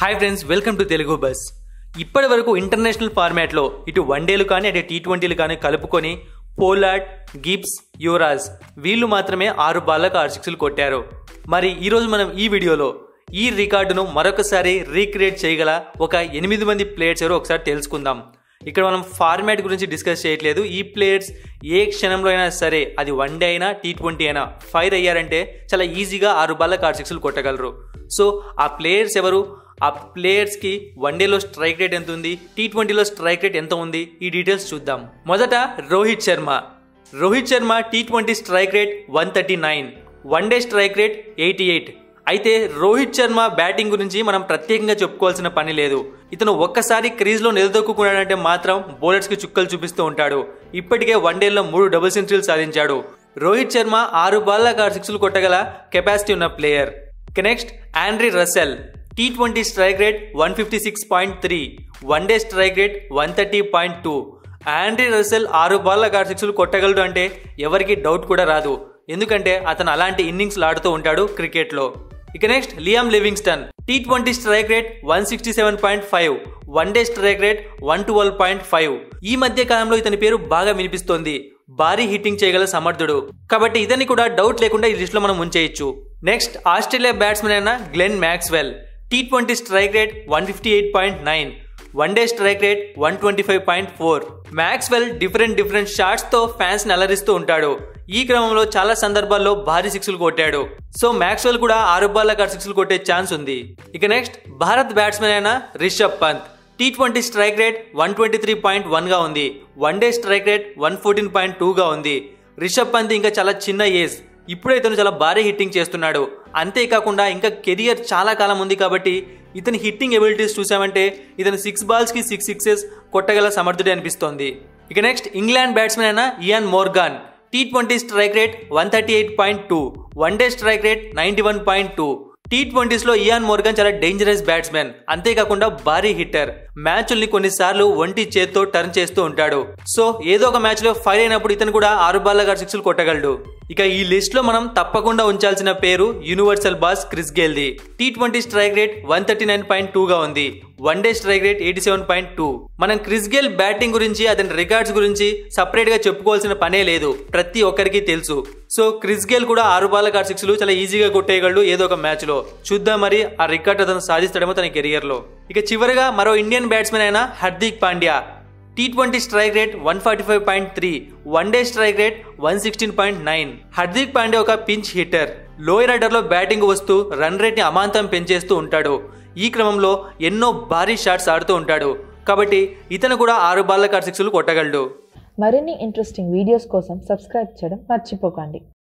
hi friends welcome to Telugu buzz ఇప్పటి వరకు international ఫార్మాట్లో ఇటు వన్డేలు కానీ అటు టీ ట్వంటీలు కానీ కలుపుకొని పోలార్డ్ గిబ్స్ యువరాజ్ వీళ్ళు మాత్రమే ఆరు బాళ్ళకు ఆరు సిక్స్లు కొట్టారు మరి ఈరోజు మనం ఈ వీడియోలో ఈ రికార్డును మరొకసారి రీక్రియేట్ చేయగల ఒక ఎనిమిది మంది ప్లేయర్స్ ఎవరో ఒకసారి తెలుసుకుందాం ఇక్కడ మనం ఫార్మాట్ గురించి డిస్కస్ చేయట్లేదు ఈ ప్లేయర్స్ ఏ క్షణంలో అయినా సరే అది వన్ డే అయినా టీ ట్వంటీ అయినా ఫైర్ అయ్యారంటే చాలా ఈజీగా ఆరు బాళ్ళకు ఆరు సిక్స్లు కొట్టగలరు సో ఆ ప్లేయర్స్ ఎవరు ఆ ప్లేయర్స్కి వన్డేలో స్ట్రైక్ రేట్ ఎంత ఉంది టీ ట్వంటీలో స్ట్రైక్ రేట్ ఎంత ఉంది ఈ డీటెయిల్స్ చూద్దాం మొదట Rohit Sharma Rohit Sharma T twenty strike rate one thirty nine one day strike rate eighty eight అయితే రోహిత్ శర్మ బ్యాటింగ్ గురించి మనం ప్రత్యేకంగా చెప్పుకోవాల్సిన పని లేదు ఇతను ఒక్కసారి క్రీజ్లో నిలదొక్కున్నాడంటే మాత్రం బౌలర్స్కి చుక్కలు చూపిస్తూ ఉంటాడు ఇప్పటికే వన్డేల్లో మూడు డబుల్ సెంచరీలు సాధించాడు రోహిత్ శర్మ ఆరు బాళ్ళకు ఆరు సిక్స్లు కొట్టగల కెపాసిటీ ఉన్న player next Andre Russell T twenty strike rate one fifty six point three one day strike rate one thirty point two Andre Russell ఆరు బాళ్ళ ఆరు సిక్స్లు కొట్టగలడు అంటే ఎవరికి డౌట్ కూడా రాదు ఎందుకంటే అతను అలాంటి ఇన్నింగ్స్ ఆడుతూ ఉంటాడు క్రికెట్లో ఇక next Liam Livingstone T twenty strike rate one sixty seven point five one day strike rate one twelve point five ఈ మధ్య కాలంలో ఇతని పేరు బాగా వినిపిస్తోంది భారీ హిట్టింగ్ చేయగల సమర్థుడు కాబట్టి ఇతన్ని కూడా డౌట్ లేకుండా ఈ లిస్ట్లో మనం ఉంచేయచ్చు నెక్స్ట్ ఆస్ట్రేలియా బ్యాట్స్మెన్ అయిన Glenn Maxwell T twenty strike rate one fifty eight point nine one day strike rate one twenty five point four Maxwell different different షాట్స్తో ఫ్యాన్స్ని అలరిస్తూ ఉంటాడు ఈ క్రమంలో చాలా సందర్భాల్లో భారీ సిక్స్లు కొట్టాడు సో మ్యాక్స్వెల్ కూడా ఆరు బాల్ కార్ సిక్స్లు కొట్టే ఛాన్స్ ఉంది ఇక నెక్స్ట్ భారత్ బ్యాట్స్మెన్ అయిన Rishabh Pant T twenty strike rate one twenty three point వన్గా ఉంది one day strike rate one fourteen point టూగా ఉంది రిషబ్ పంత్ ఇంకా చాలా చిన్న ఏజ్ ఇప్పుడే ఇతను చాలా భారీ హిట్టింగ్ చేస్తున్నాడు అంతేకాకుండా ఇంకా కెరియర్ చాలా కాలం ఉంది కాబట్టి ఇతని హిట్టింగ్ ఎబిలిటీస్ చూసామంటే ఇతను సిక్స్ బాల్స్కి సిక్స్ సిక్సెస్ కొట్టగల సమర్థుడే అనిపిస్తోంది ఇక నెక్స్ట్ ఇంగ్లాండ్ బ్యాట్స్మెన్ అయిన Eoin Morgan T twenty strike rate one thirty eight point two one day strike rate ninety one point two T ట్వంటీస్లో ఇయాన్ మోర్గన్ చాలా డేంజరస్ బ్యాట్స్మెన్ అంతేకాకుండా భారీ హిట్టర్ మ్యాచ్ల్ని కొన్నిసార్లు ఒంటి చేత్తో టర్న్ చేస్తూ ఉంటాడు సో ఏదో ఒక మ్యాచ్లో ఫైర్ అయినప్పుడు ఇతను కూడా ఆరు బాల్ గారు సిక్స్లు కొట్టగలడు ఇక ఈ లిస్ట్ లో మనం తప్పకుండా ఉంచాల్సిన పేరు యూనివర్సల్ బాస్ క్రిస్ గేల్ది T twenty strike rate one thirty nine point two గా ఉంది one day strike rate eighty seven point two మనం క్రిస్ గేల్ బ్యాటింగ్ గురించి అతని రికార్డ్స్ గురించి సపరేట్ గా చెప్పుకోవాల్సిన పనే లేదు ప్రతి ఒక్కరికి తెలుసు సో క్రిస్ గేల్ కూడా ఆరు బాల్ కార్ సిక్స్లు చాలా ఈజీగా కొట్టేయగలడు ఏదో ఒక మ్యాచ్ లో చూద్దాం మరి ఆ రికార్డ్ అతను సాధిస్తాడేమో తన కెరియర్ లో ఇక చివరిగా మరో ఇండియన్ బ్యాట్స్మెన్ అయిన Hardik Pandya T twenty strike rate one forty five point three one day strike rate one sixteen point nine Hardik Pandey ఒక పించ్ హిట్టర్ లోయర్ ఆర్డర్లో బ్యాటింగ్ వస్తూ రన్ రేట్ని అమాంతం పెంచేస్తూ ఉంటాడు ఈ క్రమంలో ఎన్నో భారీ షాట్స్ ఆడుతూ ఉంటాడు కాబట్టి ఇతను కూడా ఆరు బాళ్ళ కార్ సిక్స్లు కొట్టగలడు మరిన్ని ఇంట్రెస్టింగ్ వీడియోస్ కోసం సబ్స్క్రైబ్ చేయడం మర్చిపోకండి